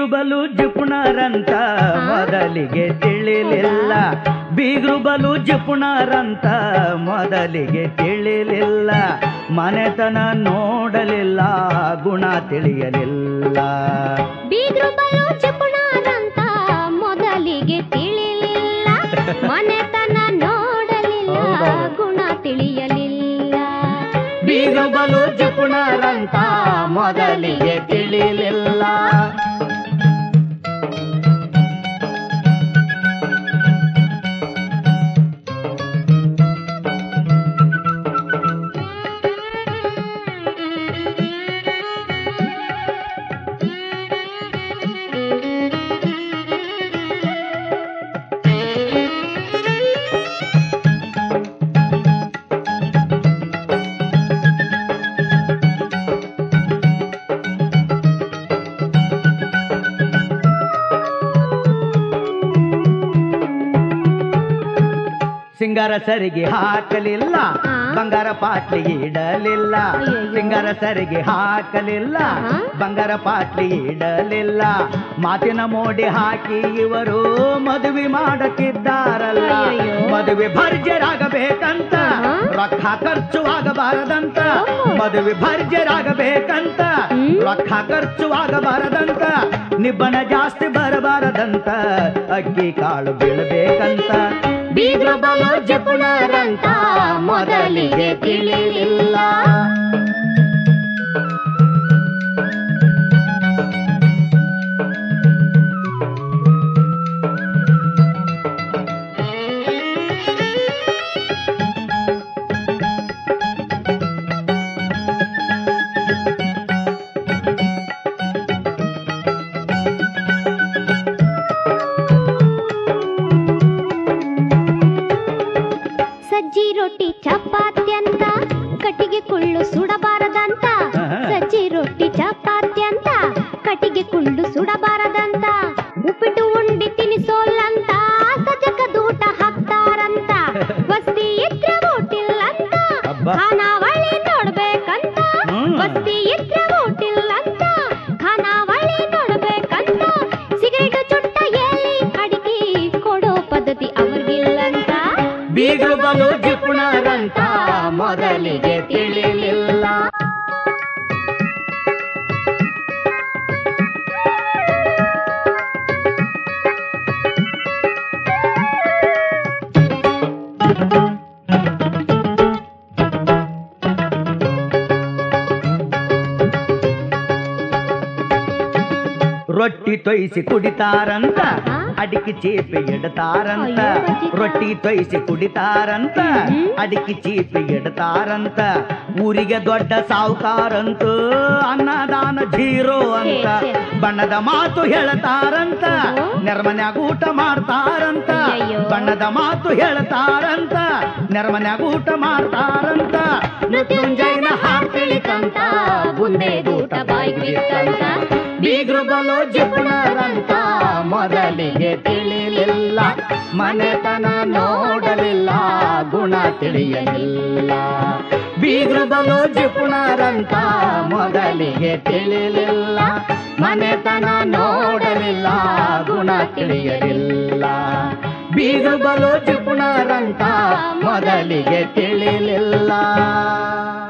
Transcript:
ಬೀಗ್ರು ಬಲು ಜಿಪುಣರಂತ ಮೊದಲಿಗೆ ತಿಳಿಲಿಲ್ಲ ಬೀಗ್ರು ಬಲು ಜಿಪುಣರಂತ ಮೊದಲಿಗೆ ತಿಳಿಲಿಲ್ಲ ಮನೆತನ ನೋಡಲಿಲ್ಲ ಗುಣ ತಿಳಿಯಲಿಲ್ಲ ಬೀಗ್ರು ಬಲು ಚಪುಣರಂತ ಮೊದಲಿಗೆ ತಿಳಿಲಿಲ್ಲ ಮನೆತನ ನೋಡಲಿಲ್ಲ ಗುಣ ತಿಳಿಯಲಿಲ್ಲ ಬೀಗ್ರು ಬಲು ಜಿಪುಣರಂತ ಮೊದಲಿಗೆ ತಿಳಿಲಿಲ್ಲ ಸಿಂಗಾರ ಸರಿಗೆ ಹಾಕಲಿಲ್ಲ ಹಾ. ಬಂಗಾರ ಪಾಟ್ಲಿಗೆ ಇಡಲಿಲ್ಲ ಅಯ್ಯಯ್ಯೋ. ಸಿಂಗಾರ ಸರಿಗೆ ಹಾಕಲಿಲ್ಲ ಹಾ. ಬಂಗಾರ ಪಾಟ್ಲಿಗೆ ಇಡಲಿಲ್ಲ ಮಾತಿನ ಮೋಡಿ ಹಾಕಿ ಇವರು ಮದುವೆ ಮಾಡಕ್ಕಿದ್ದಾರಲ್ಲ ಅಯ್ಯಯ್ಯೋ. ಮದುವೆ ಭರ್ಜರಾಗಬೇಕಂತ ಹಾ. ರೊಕ್ಕ ಖರ್ಚು ಆಗಬಾರದಂತ ಓಹೋ. ಮದುವೆ ಭರ್ಜರಾಗಬೇಕಂತ ಹ್ಮ್. ರೊಕ್ಕ ಖರ್ಚು ಆಗಬಾರದಂತ ನಿಬ್ಬಣ ಜಾಸ್ತಿ ಬರಬಾರದಂತ ಅಕ್ಕಿ ಕಾಳು ಬೀಳಬೇಕಂತ ಬೀಗ್ರು ಬಲು ಜಪುಣರಂತ ಮೊದಲಿಗೆ ತಿಳಿಲಿಲ್ಲ ಸಜ್ಜಿ ರೊಟ್ಟಿ ಚಪಾತಿ ಅಂತ ಕಟ್ಟಿಗೆ ಕುಳ್ಳು ಸುಡಬಾರದಂತ ಆಹಾ. ಸಜ್ಜಿ ರೊಟ್ಟಿ ಚಪಾತಿ ಅಂತ ಕಟ್ಟಿಗೆ ಕುಳ್ಳು ಸುಡಬಾರದಂತ ಉಪ್ಪಿಟ್ಟು ಉಂಡಿ ತಿನಿಸೋಲ್ಲಂತ ಸಜಕ ದೂಟ ಹಾಕ್ತಾರಂತ ವಸ್ತಿ ಇದ್ರೆ ಊಟಿಲ್ಲಂತ ಅಬ್ಬಾ. ಖಾನಾವಳಿ ನೋಡ್ಬೇಕಂತ ಹ್ಮ್. ವಸ್ತಿ ಇದ್ರೆ ಊಟಿಲ್ಲಂತ ಖಾನಾವಳಿ ನೋಡ್ಬೇಕಂತ ಸಿಗರೇಟ್ ಚುಟ್ಟ ಎಲ್ಲಿ ಅಡಿಗೆ ಕೊಡೋ ಪದ್ಧತಿ ಅವ್ರಿಗಿಲ್ಲಂತ ಬೀಗ್ರು ಬಲು ಜಿಪುಣರಂತ ಮೊದಲಿಗೆ ತಿಳಿಲಿಲ್ಲ ರೊಟ್ಟಿ ತೊಯ್ಸಿ ಕುಡಿತಾರಂತ ಹಾ? ಅಡಿಕೆ ಚೀಪೆ ಇಡ್ತಾರಂತ ಅಯ್ಯೋ, ಬಜ್ಜಿ. ರೊಟ್ಟಿ ತೊಯ್ಸಿ ಕುಡಿತಾರಂತ ಹ್ಮ್. ಅಡಿಕೆ ಚೀಪೆ ಇಡ್ತಾರಂತ ಊರಿಗೆ ದೊಡ್ಡ ಸಾವುಕಾರಂತ ಅನ್ನದಾನ ಜೀರೋ ಅಂತ ಛೇ, ಛೇ. ಬಣ್ಣದ ಮಾತು ಹೇಳ್ತಾರಂತ ಓಹೋ. ನೆರಮನ್ಯಾಗ ಊಟ ಮಾಡ್ತಾರಂತ ಅಯ್ಯಯ್ಯೋ. ಬಣ್ಣದ ಮಾತು ಹೇಳ್ತಾರಂತ ನೆರಮನ್ಯಾಗ ಊಟ ಮಾಡ್ತಾರಂತ ಮೃತ್ಯುಂಜಯನ ಹಾಕ್ತಿಳಿಕಂತ ಬುಂದೆ ದೂಟ ಬಾಯಿಗೆ ಬಿತ್ತಂತ ಬೀಗ್ರು ಬಲು ಜಿಪುಣರಂತ ಮೊದಲಿಗೆ ತಿಳಿಲಿಲ್ಲ ಮನೆತನ ನೋಡಲಿಲ್ಲ ಗುಣ ತಿಳಿಯಲಿಲ್ಲ ಬೀಗ್ರು ಬಲು ಜಿಪುಣರಂತ ಮೊದಲಿಗೆ ತಿಳಿಲಿಲ್ಲ ಮನೆತನ ನೋಡಲಿಲ್ಲ ಗುಣ ತಿಳಿಯಲಿಲ್ಲ ಬೀಗ್ರು ಬಲು ಜಿಪುಣರಂತ ಮೊದಲಿಗೆ ತಿಳಿಲಿಲ್ಲ